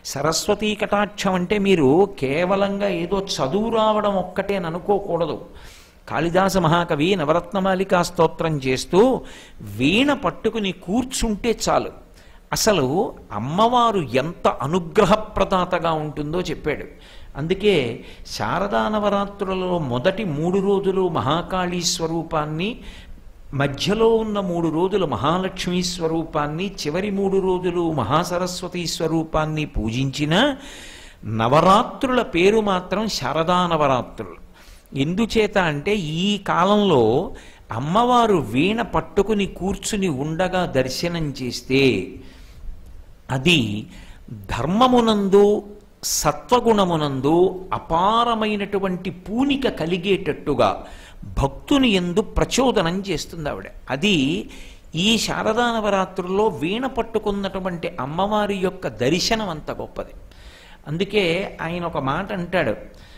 సరస్వతీ కటాక్షం అంటే మీరు కేవలంగా ఏదో చదువు రావడం ఒక్కటే అని అనుకోకూడదు కాళిదాస మహాకవి నవరత్నమాలికా స్తోత్రం చేస్తూ వీణ పట్టుకుని కూర్చుంటే చాలు అసలు అమ్మవారు ఎంత అనుగ్రహప్రదాతగా ఉంటుందో చెప్పాడు అందుకే శారదా నవరాత్రులలో మొదటి మూడు రోజులు మహాకాళీ స్వరూపాన్ని మధ్యలో ఉన్న మూడు రోజులు మహాలక్ష్మీ స్వరూపాన్ని చివరి మూడు రోజులు మహాసరస్వతి స్వరూపాన్ని పూజించిన నవరాత్రుల పేరు మాత్రం శారదా నవరాత్రులు ఎందుచేత అంటే ఈ కాలంలో అమ్మవారు వీణ పట్టుకుని కూర్చుని ఉండగా దర్శనం చేస్తే అది ధర్మమునందు సత్వగుణమునందు అపారమైనటువంటి పూనిక కలిగేటట్టుగా భక్తుని ఎందు ప్రచోదనం చేస్తుంది ఆవిడ అది ఈ శారదా నవరాత్రుల్లో వీణ పట్టుకున్నటువంటి అమ్మవారి యొక్క దర్శనం అంత గొప్పది అందుకే ఆయన ఒక మాట అంటాడు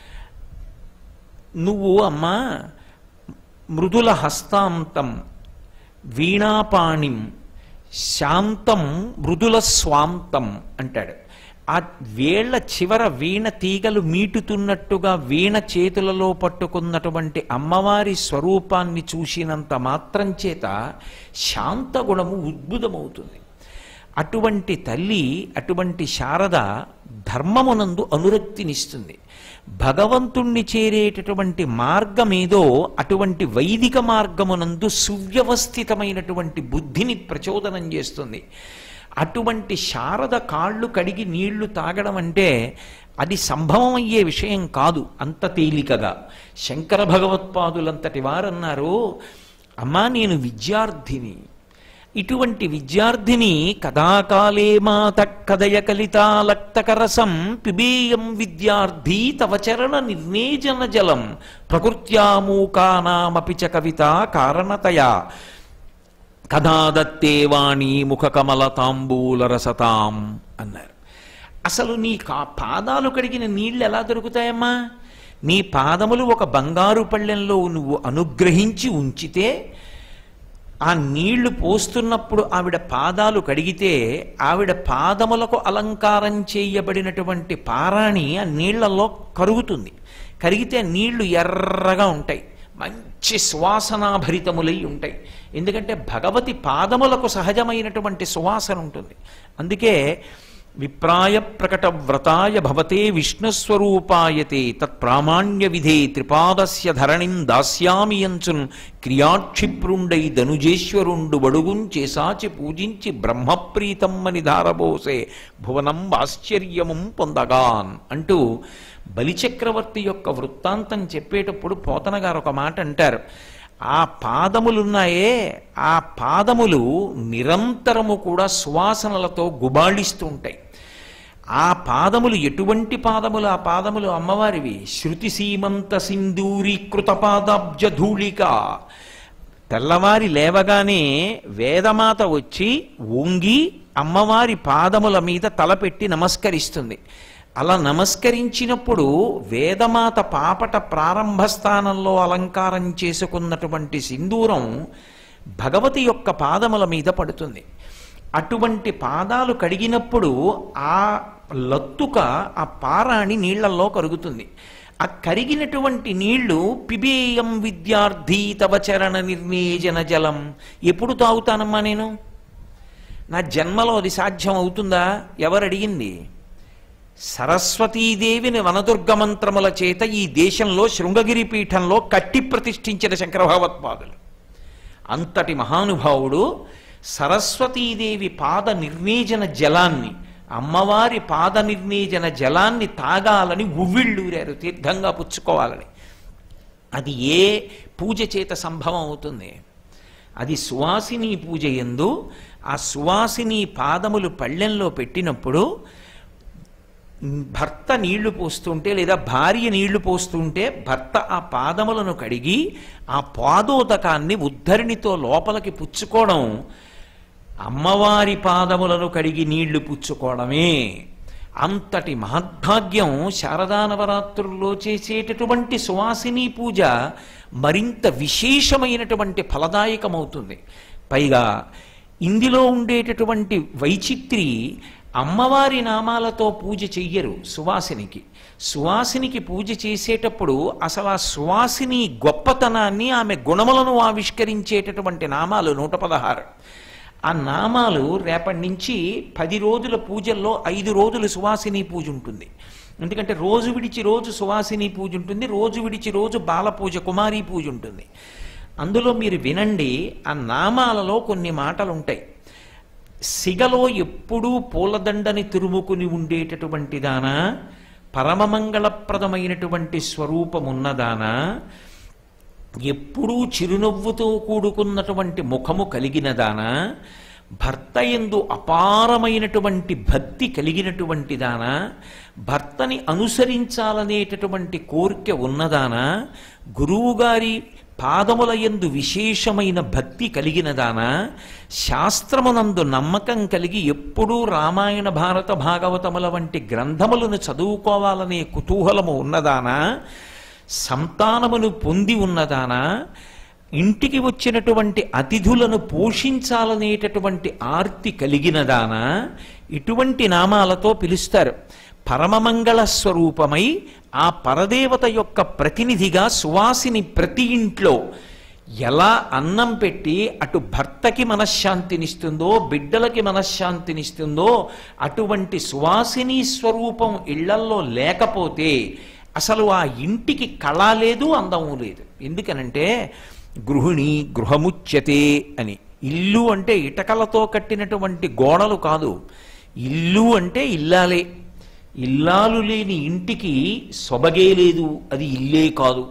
నువ్వు అమ్మా మృదుల హస్తాంతం వీణాపాణిం శాంతం మృదుల స్వాంతం అంటాడు ఆ వేళ్ల చివర వీణ తీగలు మీటుతున్నట్టుగా వీణ చేతులలో పట్టుకున్నటువంటి అమ్మవారి స్వరూపాన్ని చూసినంత మాత్రం చేత శాంతగుణము ఉద్భుతమవుతుంది అటువంటి తల్లి అటువంటి శారద ధర్మమునందు అనురక్తినిస్తుంది భగవంతుణ్ణి చేరేటటువంటి మార్గమేదో అటువంటి వైదిక మార్గమునందు సువ్యవస్థితమైనటువంటి బుద్ధిని ప్రచోదనం చేస్తుంది అటువంటి శారద కాళ్ళు కడిగి నీళ్లు తాగడం అంటే అది సంభవం అయ్యే విషయం కాదు అంత తేలికగా శంకర భగవత్పాదులంతటి వారన్నారు అమ్మా నేను విద్యార్థిని ఇటువంటి విద్యార్థిని కథాకాలే మాత కదయ కలితాలక్తకరసం పిబేయం విద్యార్థి తవ చరణ నిర్నేజన జలం ప్రకృత్యామూకానామపి చ కవిత కారణతయా కథాదత్తే వాణి ముఖ కమల తాంబూల రసతాం అన్నారు అసలు నీ కా పాదాలు కడిగిన నీళ్లు ఎలా దొరుకుతాయమ్మా నీ పాదములు ఒక బంగారు పళ్ళెంలో నువ్వు అనుగ్రహించి ఉంచితే ఆ నీళ్లు పోస్తున్నప్పుడు ఆవిడ పాదాలు కడిగితే ఆవిడ పాదములకు అలంకారం చేయబడినటువంటి పారాణి ఆ నీళ్లలో కరుగుతుంది కరిగితే నీళ్లు ఎర్రగా ఉంటాయి మంచి సువాసనాభరితములై ఉంటాయి ఎందుకంటే భగవతి పాదములకు సహజమైనటువంటి సువాసన ఉంటుంది అందుకే విప్రాయ ప్రకట వ్రతాయ భవతే విష్ణుస్వరూపాయతే తత్ప్రామాణ్య విధే త్రిపాదస్య ధరణిం దాస్యామి యంచున్ క్రియాక్షిప్రుండై ధనుజేశ్వరుండు బడుగుం చేసాచి పూజించి బ్రహ్మప్రీతమ్మని ధారబోసే భువనం ఆశ్చర్యముం పొందగాన్ అంటూ బలిచక్రవర్తి యొక్క వృత్తాంతం చెప్పేటప్పుడు పోతన గారు ఒక మాట అంటారు ఆ పాదములున్నాయే ఆ పాదములు నిరంతరము కూడా సువాసనలతో గుబాళిస్తూ ఉంటాయి ఆ పాదములు ఎటువంటి పాదములు ఆ పాదములు అమ్మవారివి శృతి సీమంత సింధూరీకృత పాదాబ్జ ధూళిక తెల్లవారి లేవగానే వేదమాత వచ్చి వంగి అమ్మవారి పాదముల మీద తలపెట్టి నమస్కరిస్తుంది అలా నమస్కరించినప్పుడు వేదమాత పాపట ప్రారంభ స్థానంలో అలంకారం చేసుకున్నటువంటి సింధూరం భగవతి యొక్క పాదముల మీద పడుతుంది అటువంటి పాదాలు కడిగినప్పుడు ఆ లత్తుక ఆ పారాణి నీళ్లలో కరుగుతుంది ఆ కరిగినటువంటి నీళ్లు పిబేయం విద్యార్థి తవ చరణ నిర్నేజన జలం ఎప్పుడు తాగుతానమ్మా నేను నా జన్మలో అది సాధ్యం అవుతుందా ఎవరు అడిగింది సరస్వతీదేవిని వనదుర్గ మంత్రముల చేత ఈ దేశంలో శృంగగిరి పీఠంలో కట్టి ప్రతిష్ఠించిన శంకర భగవత్పాదులు అంతటి మహానుభావుడు సరస్వతీదేవి పాద నిర్ణేజన జలాన్ని అమ్మవారి పాద నిర్ణేజన జలాన్ని తాగాలని ఉవ్విళ్ళూరారు తీర్థంగా పుచ్చుకోవాలని అది ఏ పూజ చేత సంభవం అవుతుంది అది సువాసిని పూజ ఎందు ఆ సువాసిని పాదములు పళ్ళెంలో పెట్టినప్పుడు భర్త నీళ్లు పోస్తుంటే లేదా భార్య నీళ్లు పోస్తుంటే భర్త ఆ పాదములను కడిగి ఆ పాదోదకాన్ని ఉద్ధరిణితో లోపలికి పుచ్చుకోవడం అమ్మవారి పాదములను కడిగి నీళ్లు పుచ్చుకోవడమే అంతటి మహద్భాగ్యం శారదా నవరాత్రుల్లో చేసేటటువంటి సువాసిని పూజ మరింత విశేషమైనటువంటి ఫలదాయకమవుతుంది పైగా ఇందులో ఉండేటటువంటి వైచిత్రి అమ్మవారి నామాలతో పూజ చెయ్యరు సువాసినికి సువాసినికి పూజ చేసేటప్పుడు అసలు ఆ సువాసిని గొప్పతనాన్ని ఆమె గుణములను ఆవిష్కరించేటటువంటి నామాలు నూట పదహారు ఆ నామాలు రేపటి నుంచి పది రోజుల పూజల్లో ఐదు రోజులు సువాసిని పూజ ఉంటుంది ఎందుకంటే రోజు విడిచి రోజు సువాసిని పూజ ఉంటుంది రోజు విడిచి రోజు బాల పూజ కుమారి పూజ ఉంటుంది అందులో మీరు వినండి ఆ నామాలలో కొన్ని మాటలు ఉంటాయి సిగలో ఎప్పుడూ పూలదండని తురుముకుని ఉండేటటువంటి దానా పరమమంగళప్రదమైనటువంటి స్వరూపమున్నదానా ఎప్పుడూ చిరునవ్వుతో కూడుకున్నటువంటి ముఖము కలిగినదానా భర్త ఎందు అపారమైనటువంటి భక్తి కలిగినటువంటి దానా భర్తని అనుసరించాలనేటటువంటి కోరిక ఉన్నదానా గురువుగారి పాదముల యందు విశేషమైన భక్తి కలిగినదానా శాస్త్రమునందు నమ్మకం కలిగి ఎప్పుడూ రామాయణ భారత భాగవతముల వంటి గ్రంథములను చదువుకోవాలనే కుతూహలము ఉన్నదానా సంతానమును పొంది ఉన్నదానా ఇంటికి వచ్చినటువంటి అతిథులను పోషించాలనేటటువంటి ఆర్తి కలిగినదానా ఇటువంటి నామాలతో పిలుస్తారు పరమమంగళ స్వరూపమై ఆ పరదేవత యొక్క ప్రతినిధిగా సువాసిని ప్రతి ఇంట్లో ఎలా అన్నం పెట్టి అటు భర్తకి మనశ్శాంతినిస్తుందో బిడ్డలకి మనశ్శాంతినిస్తుందో అటువంటి సువాసిని స్వరూపం ఇళ్లల్లో లేకపోతే అసలు ఆ ఇంటికి కళ లేదు అందము లేదు ఎందుకనంటే గృహిణి గృహముచ్యతే అని ఇల్లు అంటే ఇటకలతో కట్టినటువంటి గోడలు కాదు ఇల్లు అంటే ఇల్లాలే ఇల్లాలు లేని ఇంటికి సొబగే లేదు అది ఇల్లే కాదు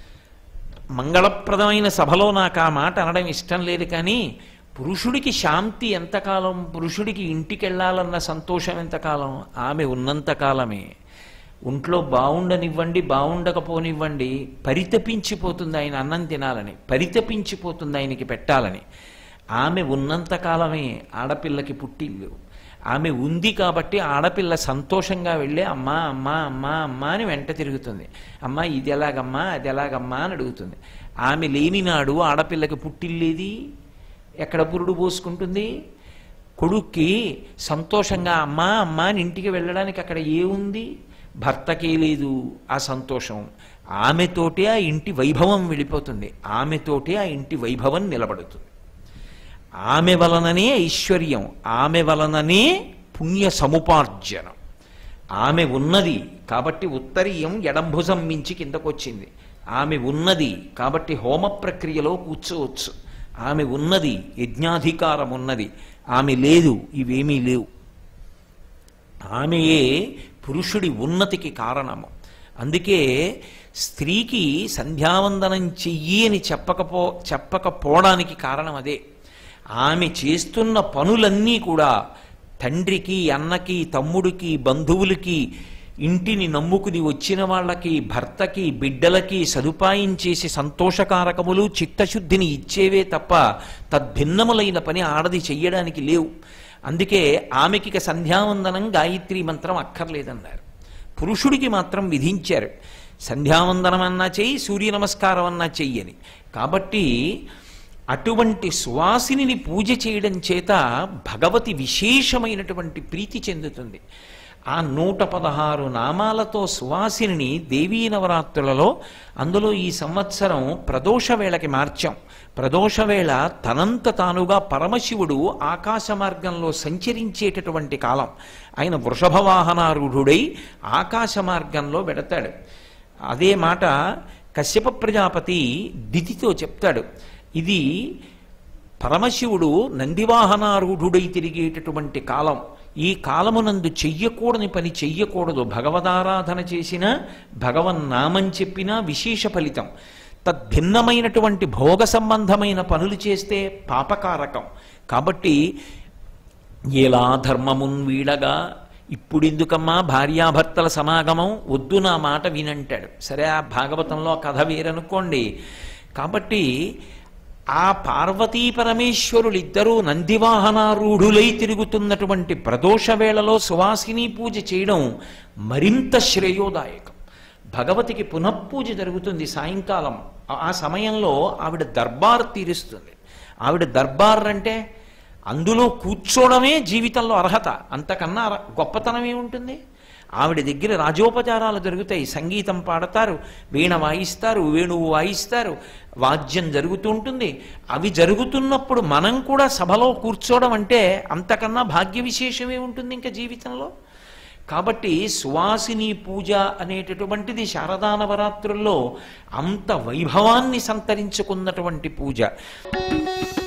మంగళప్రదమైన సభలో నాకు ఆ మాట అనడం ఇష్టం లేదు కానీ పురుషుడికి శాంతి ఎంతకాలం పురుషుడికి ఇంటికి వెళ్ళాలన్న సంతోషం ఎంతకాలం ఆమె ఉన్నంతకాలమే ఒంట్లో బాగుండనివ్వండి బాగుండకపోనివ్వండి పరితపించిపోతుంది ఆయన అన్నం తినాలని పరితపించిపోతుంది ఆయనకి పెట్టాలని ఆమె ఉన్నంతకాలమే ఆడపిల్లకి పుట్టిల్లు ఆమె ఉంది కాబట్టి ఆడపిల్ల సంతోషంగా వెళ్ళి అమ్మా అమ్మా అమ్మా అమ్మా అని వెంట తిరుగుతుంది అమ్మా ఇది ఎలాగమ్మా అది ఎలాగమ్మా అని అడుగుతుంది ఆమె లేని నాడు ఆడపిల్లకి పుట్టిల్లేది ఎక్కడ పురుడు పోసుకుంటుంది కొడుక్కి సంతోషంగా అమ్మా అమ్మా అని ఇంటికి వెళ్ళడానికి అక్కడ ఏముంది భర్తకే లేదు ఆ సంతోషం ఆమెతోటే ఆ ఇంటి వైభవం వెళ్ళిపోతుంది ఆమెతోటే ఆ ఇంటి వైభవం నిలబడుతుంది ఆమె వలననే ఐశ్వర్యం ఆమె వలననే పుణ్య సముపార్జనం ఆమె ఉన్నది కాబట్టి ఉత్తరీయం ఎడంభుజం మించి కిందకొచ్చింది ఆమె ఉన్నది కాబట్టి హోమ ప్రక్రియలో కూర్చోవచ్చు ఆమె ఉన్నది యజ్ఞాధికారం ఉన్నది ఆమె లేదు ఇవేమీ లేవు ఆమెయే పురుషుడి ఉన్నతికి కారణము అందుకే స్త్రీకి సంధ్యావందనం చెయ్యి అని చెప్పకపో చెప్పకపోవడానికి కారణం అదే ఆమె చేస్తున్న పనులన్నీ కూడా తండ్రికి అన్నకి తమ్ముడికి బంధువులకి ఇంటిని నమ్ముకుని వచ్చిన వాళ్ళకి భర్తకి బిడ్డలకి సదుపాయం చేసి సంతోషకారకములు చిత్తశుద్ధిని ఇచ్చేవే తప్ప తద్భిన్నములైన పని ఆడది చెయ్యడానికి లేవు అందుకే ఆమెకి ఇక సంధ్యావందనం గాయత్రి మంత్రం అక్కర్లేదన్నారు పురుషుడికి మాత్రం విధించారు సంధ్యావందనం అన్నా చెయ్యి సూర్య నమస్కారం అన్నా చెయ్యని కాబట్టి అటువంటి సువాసిని పూజ చేయడం చేత భగవతి విశేషమైనటువంటి ప్రీతి చెందుతుంది ఆ నూట పదహారు నామాలతో సువాసిని దేవీ నవరాత్రులలో అందులో ఈ సంవత్సరం ప్రదోష వేళకి మార్చాం ప్రదోష వేళ తనంత తానుగా పరమశివుడు ఆకాశ మార్గంలో సంచరించేటటువంటి కాలం ఆయన వృషభ వాహనారూఢుడై ఆకాశ మార్గంలో వెడతాడు అదే మాట కశ్యప ప్రజాపతి దితితో చెప్తాడు ఇది పరమశివుడు నందివాహనారూఢుడై తిరిగేటటువంటి కాలం ఈ కాలమునందు చెయ్యకూడని పని చెయ్యకూడదు భగవదారాధన చేసిన భగవన్నామం చెప్పినా విశేష ఫలితం తద్భిన్నమైనటువంటి భోగ సంబంధమైన పనులు చేస్తే పాపకారకం కాబట్టి ఎలా ధర్మమున్ వీడగా ఇప్పుడెందుకమ్మా భార్యాభర్తల సమాగమం వద్దు నా మాట వినంటాడు సరే ఆ భాగవతంలో కథ వేరనుకోండి కాబట్టి ఆ పార్వతీ పరమేశ్వరులు ఇద్దరూ నందివాహనారూఢులై తిరుగుతున్నటువంటి ప్రదోష వేళలో సువాసిని పూజ చేయడం మరింత శ్రేయోదాయకం భగవతికి పునఃపూజ జరుగుతుంది సాయంకాలం ఆ సమయంలో ఆవిడ దర్బార్ తీరుస్తుంది ఆవిడ దర్బార్ అంటే అందులో కూర్చోవడమే జీవితంలో అర్హత అంతకన్నా అర- గొప్పతనం ఏముంటుంది ఆవిడ దగ్గర రాజోపచారాలు జరుగుతాయి సంగీతం పాడతారు వీణ వాయిస్తారు వేణువు వాయిస్తారు వాద్యం జరుగుతూ ఉంటుంది అవి జరుగుతున్నప్పుడు మనం కూడా సభలో కూర్చోవడం అంటే అంతకన్నా భాగ్య విశేషమే ఉంటుంది ఇంకా జీవితంలో కాబట్టి సువాసిని పూజ అనేటటువంటిది శారదా నవరాత్రుల్లో అంత వైభవాన్ని సంతరించుకున్నటువంటి పూజ